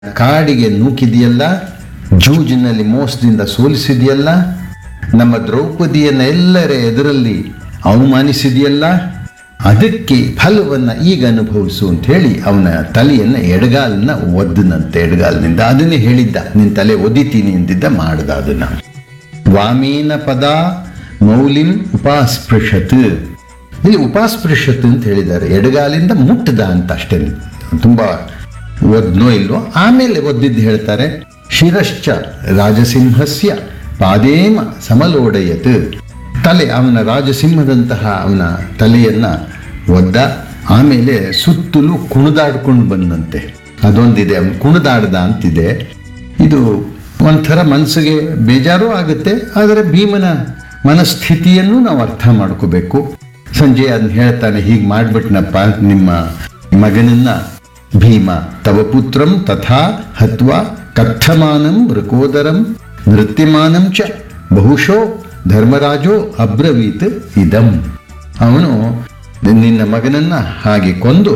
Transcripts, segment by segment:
ಕಾಡಿಗೆ ನೂಕಿದೆಯಲ್ಲ ಜೂಜಿನಲ್ಲಿ ಮೋಸದಿಂದ ಸೋಲಿಸಿದೆಯಲ್ಲ ನಮ್ಮ ದ್ರೌಪದಿಯನ್ನ ಎಲ್ಲರ ಎದುರಲ್ಲಿ ಅವಮಾನಿಸಿದೆಯಲ್ಲ ಅದಕ್ಕೆ ಫಲವನ್ನ ಈಗ ಅನುಭವಿಸು ಅಂತ ಹೇಳಿ ಅವನ ತಲೆಯನ್ನ ಎಡಗಾಲನ್ನ ಒದ್ದನಂತೆ ಎಡಗಾಲಿನಿಂದ ಅದನ್ನೇ ಹೇಳಿದ್ದ ನಿನ್ನ ತಲೆ ಒದಿತೀನಿ ಅಂದಿದ್ದ ಮಾಡ್ದ ಅದನ್ನ ವಾಮೇನ ಪದ ಮೌಲಿಂ ಉಪಾಸ್ಪೃಶತ್ ಇಲ್ಲಿ ಉಪಾಸ್ಪೃಶತ್ ಅಂತ ಹೇಳಿದ್ದಾರೆ ಎಡಗಾಲಿಂದ ಮುಟ್ಟದ ಅಂತ ಅಷ್ಟೇ ತುಂಬಾ ಒದ್ನೋ ಇಲ್ವೋ ಆಮೇಲೆ ಒದ್ದಿದ್ದು ಹೇಳ್ತಾರೆ ಶಿರಶ್ಚ ರಾಜಸಿಂಹಸ್ಯ ಪಾದೇಮ ಸಮಲೋಡಯತ್ ತಲೆ ಅವನ ರಾಜಸಿಂಹದಂತಹ ಅವನ ತಲೆಯನ್ನ ಒದ್ದ ಆಮೇಲೆ ಸುತ್ತಲೂ ಕುಣಿದಾಡ್ಕೊಂಡು ಬಂದಂತೆ ಅದೊಂದಿದೆ ಅವನು ಕುಣಿದಾಡ್ದ ಅಂತಿದೆ ಇದು ಒಂಥರ ಮನಸ್ಸಿಗೆ ಬೇಜಾರು ಆಗುತ್ತೆ ಆದರೆ ಭೀಮನ ಮನಸ್ಥಿತಿಯನ್ನು ನಾವು ಅರ್ಥ ಮಾಡ್ಕೋಬೇಕು ಸಂಜೆ ಅದನ್ನ ಹೇಳ್ತಾನೆ ಹೀಗೆ ಮಾಡ್ಬಿಟ್ನಪ್ಪ ನಿಮ್ಮ ಮಗನನ್ನ ಭೀಮ ತವ ಪುತ್ರಂ ತಥಾ ಹತ್ವಾ ಕಥಮಾನಂ ಮೃಕೋದರಂ ನೃತ್ಯಮಾನಂ ಚ ಬಹುಶೋ ಧರ್ಮರಾಜೋ ಅಬ್ರವೀತ್ ಇದಂ ಅವನು ನಿನ್ನ ಮಗನನ್ನ ಹಾಗೆ ಕೊಂದು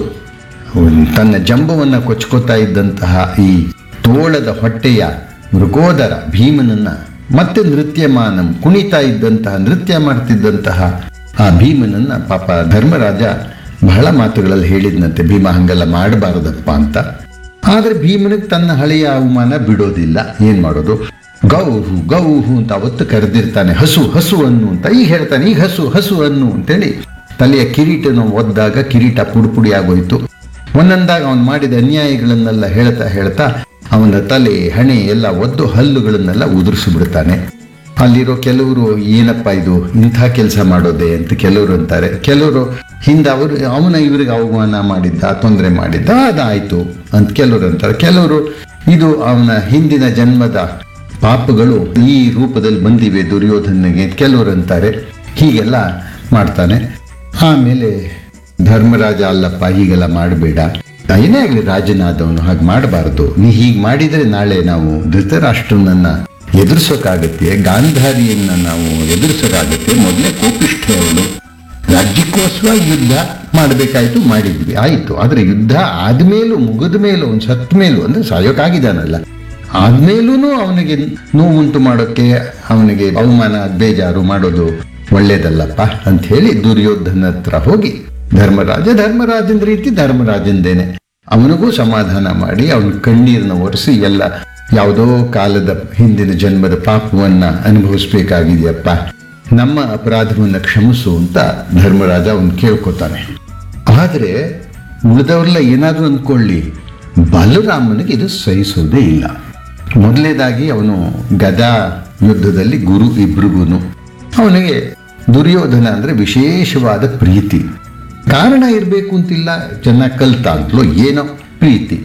ತನ್ನ ಜಂಬವನ್ನು ಕೊಚ್ಕೋತಾ ಇದ್ದಂತಹ ಈ ತೋಳದ ಹೊಟ್ಟೆಯ ಮೃಗೋದರ ಭೀಮನನ್ನ ಮತ್ತೆ ನೃತ್ಯಮಾನಂ ಕುಣಿತಾ ಇದ್ದಂತಹ ನೃತ್ಯ ಮಾಡ್ತಿದ್ದಂತಹ ಆ ಭೀಮನನ್ನ ಪಾಪ ಧರ್ಮರಾಜ ಬಹಳ ಮಾತುಗಳಲ್ಲಿ ಹೇಳಿದ್ನಂತೆ ಭೀಮ ಹಂಗೆಲ್ಲ ಮಾಡಬಾರದಪ್ಪ ಅಂತ ಆದ್ರೆ ಭೀಮನಿಗೆ ತನ್ನ ಹಳೆಯ ಅವಮಾನ ಬಿಡೋದಿಲ್ಲ ಏನ್ ಮಾಡೋದು ಗೌಹು ಗೌಹು ಅಂತ ಅವತ್ತು ಕರೆದಿರ್ತಾನೆ ಹಸು ಹಸು ಅನ್ನು ಅಂತ ಈಗ ಹೇಳ್ತಾನೆ ಈಗ ಹಸು ಹಸು ಅನ್ನು ಅಂತೇಳಿ ತಲೆಯ ಕಿರೀಟನ ಒದ್ದಾಗ ಕಿರೀಟ ಪುಡಿ ಪುಡಿ ಆಗೋಯ್ತು ಒಂದೊಂದಾಗ ಅವನು ಮಾಡಿದ ಅನ್ಯಾಯಗಳನ್ನೆಲ್ಲ ಹೇಳ್ತಾ ಹೇಳ್ತಾ ಅವನ ತಲೆ ಹಣೆ ಎಲ್ಲ ಒದ್ದು ಹಲ್ಲುಗಳನ್ನೆಲ್ಲ ಉದುರಿಸಿಬಿಡ್ತಾನೆ ಅಲ್ಲಿರೋ ಕೆಲವರು ಏನಪ್ಪ ಇದು ಇಂಥ ಕೆಲಸ ಮಾಡೋದೆ ಅಂತ ಕೆಲವರು ಅಂತಾರೆ ಕೆಲವರು ಹಿಂದೆ ಅವರು ಅವನ ಇವ್ರಿಗೆ ಅವಮಾನ ಮಾಡಿದ್ದ ತೊಂದರೆ ಮಾಡಿದ್ದ ಅದಾಯ್ತು ಅಂತ ಕೆಲವರು ಅಂತಾರೆ ಕೆಲವರು ಇದು ಅವನ ಹಿಂದಿನ ಜನ್ಮದ ಪಾಪಗಳು ಈ ರೂಪದಲ್ಲಿ ಬಂದಿವೆ ದುರ್ಯೋಧನಿಗೆ ಕೆಲವರು ಅಂತಾರೆ ಹೀಗೆಲ್ಲ ಮಾಡ್ತಾನೆ ಆಮೇಲೆ ಧರ್ಮರಾಜ ಅಲ್ಲಪ್ಪ ಹೀಗೆಲ್ಲ ಮಾಡಬೇಡ ಏನೇ ಆಗಲಿ ರಾಜನಾದವನು ಹಾಗೆ ಮಾಡಬಾರ್ದು ನೀ ಹೀಗೆ ಮಾಡಿದರೆ ನಾಳೆ ನಾವು ಧೃತರಾಷ್ಟ್ರನನ್ನ ಎದುರಿಸೋಕ್ಕಾಗತ್ತೆ ಗಾಂಧಾರಿಯನ್ನ ನಾವು ಎದುರಿಸೋಕ್ಕಾಗತ್ತೆ ಮೊದಲೇ ಕೋಪಿಷ್ಠೆ ಅವಳು ರಾಜ್ಯಕ್ಕೋಸ್ಕರ ಯುದ್ಧ ಮಾಡಬೇಕಾಯ್ತು ಮಾಡಿದ್ವಿ ಆಯಿತು ಆದರೆ ಯುದ್ಧ ಆದ್ಮೇಲೂ ಮುಗಿದ ಮೇಲೂ ಒಂದು ಸತ್ತ ಮೇಲೂ ಅಂದ್ರೆ ಸಾಯೋಕ್ಕಾಗಿದ್ದಾನಲ್ಲ ಆದ್ಮೇಲೂ ಅವನಿಗೆ ನೋವುಂಟು ಮಾಡೋಕ್ಕೆ ಅವನಿಗೆ ಅವಮಾನ ಬೇಜಾರು ಮಾಡೋದು ಒಳ್ಳೇದಲ್ಲಪ್ಪ ಅಂತ ಹೇಳಿ ದುರ್ಯೋಧನ ಹತ್ರ ಹೋಗಿ ಧರ್ಮರಾಜ ಧರ್ಮರಾಜನ ರೀತಿ ಧರ್ಮರಾಜಂದೇನೆ ಅವನಿಗೂ ಸಮಾಧಾನ ಮಾಡಿ ಅವನ ಕಣ್ಣೀರನ್ನ ಒರೆಸಿ ಎಲ್ಲ ಯಾವುದೋ ಕಾಲದ ಹಿಂದಿನ ಜನ್ಮದ ಪಾಪವನ್ನ ಅನುಭವಿಸ್ಬೇಕಾಗಿದೆಯಪ್ಪ ನಮ್ಮ ಅಪರಾಧವನ್ನ ಕ್ಷಮಿಸು ಅಂತ ಧರ್ಮರಾಜ ಅವನು ಕೇಳ್ಕೊತಾನೆ ಆದರೆ ಉಳಿದವರೆಲ್ಲ ಏನಾದರೂ ಅಂದ್ಕೊಳ್ಳಿ ಬಲರಾಮನಿಗೆ ಇದು ಸಹಿಸೋದೇ ಇಲ್ಲ ಮೊದಲನೇದಾಗಿ ಅವನು ಗದಾ ಯುದ್ಧದಲ್ಲಿ ಗುರು ಇಬ್ರಿಗೂನು ಅವನಿಗೆ ದುರ್ಯೋಧನ ಅಂದ್ರೆ ವಿಶೇಷವಾದ ಪ್ರೀತಿ ಕಾರಣ ಇರಬೇಕು ಅಂತಿಲ್ಲ ಚೆನ್ನಾಗಿ ಕಲ್ತ ಅಂತಲೋ ಏನೋ ಪ್ರೀತಿ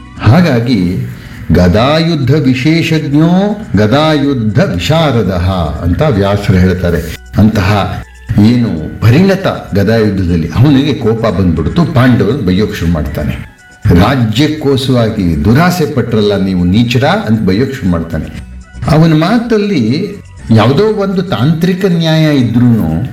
ಹಾಗಾಗಿ ಗದಾಯುದ್ಧ ವಿಶೇಷಜ್ಞೋ ಗದಾಯುದ್ಧ ವಿಶಾರದ ಅಂತ ವ್ಯಾಸರು ಹೇಳ್ತಾರೆ ಅಂತಹ ಏನು ಪರಿಣತ ಗದಾಯುದ್ಧದಲ್ಲಿ ಅವನಿಗೆ ಕೋಪ ಬಂದ್ಬಿಡ್ತು ಪಾಂಡವರು ಬೈಯೋಕ್ ಶುರು ಮಾಡ್ತಾನೆ ರಾಜ್ಯಕ್ಕೋಸ್ಕರವಾಗಿ ದುರಾಸೆ ಪಟ್ರಲ್ಲ ನೀವು ನೀಚರ ಅಂತ ಬೈಯೋಕ್ ಶುರು ಮಾಡ್ತಾನೆ ಅವನ ಮಾತಲ್ಲಿ ಯಾವುದೋ ಒಂದು ತಾಂತ್ರಿಕ ನ್ಯಾಯ ಇದ್ರೂ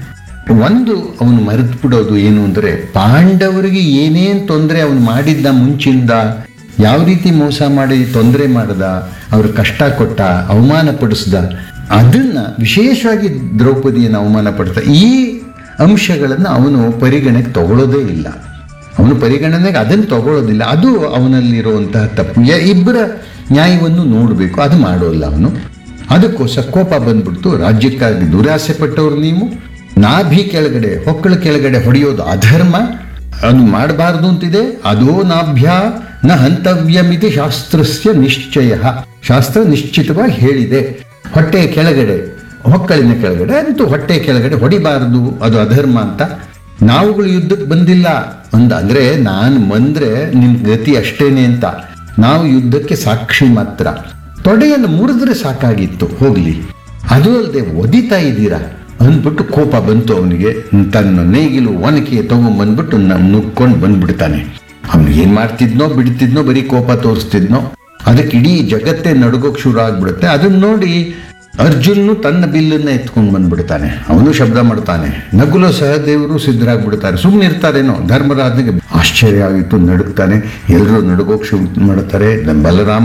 ಒಂದು ಅವನು ಮರೆತು ಬಿಡೋದು ಏನು ಅಂದರೆ ಪಾಂಡವರಿಗೆ ಏನೇನು ತೊಂದರೆ ಅವನು ಮಾಡಿದ್ದ ಮುಂಚಿಂದ ಯಾವ ರೀತಿ ಮೋಸ ಮಾಡಿ ತೊಂದರೆ ಮಾಡ್ದ ಅವ್ರ ಕಷ್ಟ ಕೊಟ್ಟ ಅವಮಾನ ಪಡಿಸ್ದ ಅದನ್ನ ವಿಶೇಷವಾಗಿ ದ್ರೌಪದಿಯನ್ನು ಅವಮಾನ ಪಡಿಸ್ದ ಈ ಅಂಶಗಳನ್ನು ಅವನು ಪರಿಗಣೆಗೆ ತಗೊಳ್ಳೋದೇ ಇಲ್ಲ ಅವನು ಪರಿಗಣನೆಗೆ ಅದನ್ನು ತಗೊಳ್ಳೋದಿಲ್ಲ ಅದು ಅವನಲ್ಲಿರುವಂತಹ ತಪ್ಪು ಯ- ಇಬ್ಬರ ನ್ಯಾಯವನ್ನು ನೋಡಬೇಕು ಅದು ಮಾಡೋಲ್ಲ ಅವನು ಅದಕ್ಕೋಸ್ಕರ ಕೋಪ ಬಂದ್ಬಿಡ್ತು ರಾಜ್ಯಕ್ಕಾಗಿ ದುರಾಸೆ ಪಟ್ಟವರು ನೀವು ನಾಭಿ ಕೆಳಗಡೆ ಹೊಕ್ಕಳ ಕೆಳಗಡೆ ಹೊಡೆಯೋದು ಅಧರ್ಮ ಅದು ಮಾಡಬಾರ್ದು ಅಂತಿದೆ ಅದೋ ನಾಭ್ಯ ನ ಹಂತವ್ಯಮಿತಿ ಶಾಸ್ತ್ರಸ್ಯ ನಿಶ್ಚಯ ಶಾಸ್ತ್ರ ನಿಶ್ಚಿತವಾಗಿ ಹೇಳಿದೆ ಹೊಟ್ಟೆಯ ಕೆಳಗಡೆ ಹೊಕ್ಕಳಿನ ಕೆಳಗಡೆ ಅಂತೂ ಹೊಟ್ಟೆ ಕೆಳಗಡೆ ಹೊಡಿಬಾರದು ಅದು ಅಧರ್ಮ ಅಂತ ನಾವುಗಳು ಯುದ್ಧಕ್ಕೆ ಬಂದಿಲ್ಲ ಅಂದ ಅಂದ್ರೆ ನಾನು ಬಂದ್ರೆ ನಿಮ್ ಗತಿ ಅಷ್ಟೇನೆ ಅಂತ ನಾವು ಯುದ್ಧಕ್ಕೆ ಸಾಕ್ಷಿ ಮಾತ್ರ ತೊಡೆಯನ್ನು ಮುರಿದ್ರೆ ಸಾಕಾಗಿತ್ತು ಹೋಗ್ಲಿ ಅದು ಅಲ್ಲದೆ ಒದಿತಾ ಇದ್ದೀರಾ ಅಂದ್ಬಿಟ್ಟು ಕೋಪ ಬಂತು ಅವನಿಗೆ ತನ್ನ ನೇಗಿಲು ಒನಕೆ ತಗೊಂಡ್ಬಂದ್ಬಿಟ್ಟು ನುಗ್ಕೊಂಡು ಬಂದ್ಬಿಡ್ತಾನೆ ಅವನು ಏನ್ ಮಾಡ್ತಿದ್ನೋ ಬಿಡ್ತಿದ್ನೋ ಬರೀ ಕೋಪ ತೋರಿಸ್ತಿದ್ನೋ ಅದಕ್ಕೆ ಇಡೀ ಜಗತ್ತೇ ನಡುಗೋಕ್ ಶುರು ಆಗ್ಬಿಡುತ್ತೆ ಅದನ್ನ ನೋಡಿ ಅರ್ಜುನ್ನು ತನ್ನ ಬಿಲ್ಲನ್ನ ಎತ್ಕೊಂಡು ಬಂದ್ಬಿಡ್ತಾನೆ ಅವನು ಶಬ್ದ ಮಾಡ್ತಾನೆ ನಗುಲು ಸಹದೇವರು ಸಿದ್ಧರಾಗ್ಬಿಡ್ತಾರೆ ಸುಮ್ಮನೆ ಇರ್ತಾರೇನೋ ಧರ್ಮರಾಜನಿಗೆ ಆಶ್ಚರ್ಯ ಆಗಿತ್ತು ನಡುಗ್ತಾನೆ ಎಲ್ಲರೂ ನಡುಗೋಕ್ ಶುರು ಮಾಡ್ತಾರೆ ಬಲರಾಮ